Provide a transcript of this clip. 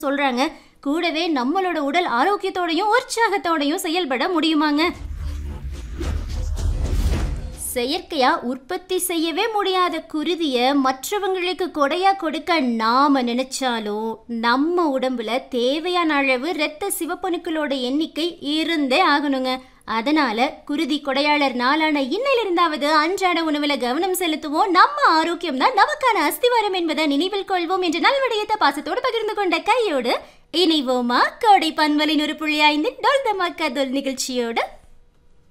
சொல்றாங்க கூடவே நம்மளோட உடல் ஆரோக்கியத்தோடையும் உற்சாகத்தோடையும் செயல்பட முடியுமாங்க செயற்கையா உற்பத்தி செய்யவே முடியாத குருதிய மற்றவங்களுக்கு கொடையா கொடுக்க நாம நினைச்சாலும் நம்ம உடம்புல தேவையான அளவு இரத்த சிவப்பணுக்களோட எண்ணிக்கை இருந்தே ஆகணுங்க அதனால குருதி கொடையாளர் நாளான இன்னிலிருந்தாவது அன்றாட உணவுல கவனம் செலுத்துவோம் நம்ம ஆரோக்கியம் தான் நமக்கான அஸ்திவாரம் என்பதை நினைவில் கொள்வோம் என்ற நல்வடியத்தை பாசத்தோடு பகிர்ந்து கொண்ட கையோடு இணைவோமா கோடை பன்மலின் ஒரு புள்ளி ஐந்து டோல் தமாக்கா தொல் நிகழ்ச்சியோடு